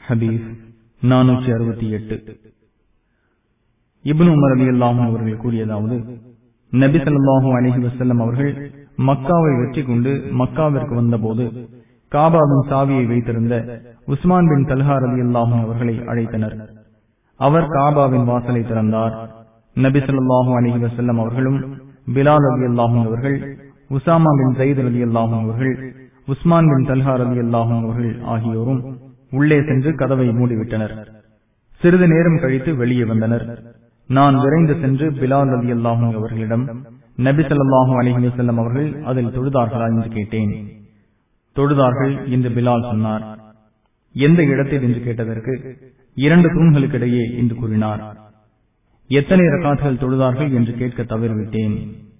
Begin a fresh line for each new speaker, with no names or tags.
ஹபீஸ் நானூற்றி அறுபத்தி எட்டு இப்னு உமர் அலி அல்லாஹும் அவர்கள் கூறியதாவது நபி ஸல்லல்லாஹு அலைஹி வஸல்லம் அவர்கள் மக்காவை வெற்றி கொண்டு மக்காவிற்கு வந்தபோது காபாவின் சாவியை வைத்திருந்த உஸ்மான் பின் தல்ஹார் அலி அல்லாஹும் அவர்களை அழைத்தனர் அவர் காபாவின் வாசலை திறந்தார் நபி ஸல்லல்லாஹு அலைஹி வஸல்லம் அவர்களும் பிலால் அலி அல்லாஹும் அவர்கள் உசாமா பின் ஜயித் அலி அல்லாஹும் அவர்கள் உஸ்மான் பின் தல்ஹார் அலி அல்லாஹும் அவர்கள் ஆகியோரும் உள்ளே சென்று கதவை மூடிவிட்டனர் சிறிது நேரம் கழித்து வெளியே வந்தனர் நான் விரைந்து சென்று பிலால் அலி அல்லாஹும் அவர்களிடம் நபி ஸல்லல்லாஹு அலைஹி வஸல்லம் அவர்கள் அதில் தொழுதார்களா என்று கேட்டேன் தொழுதார்கள் என்று பிலால் சொன்னார் எந்த இடத்தில் என்று கேட்டதற்கு இரண்டு தூண்களுக்கிடையே என்று கூறினார் எத்தனை ரகாத்துகள் தொழுதார்கள் என்று கேட்க தவறிவிட்டேன்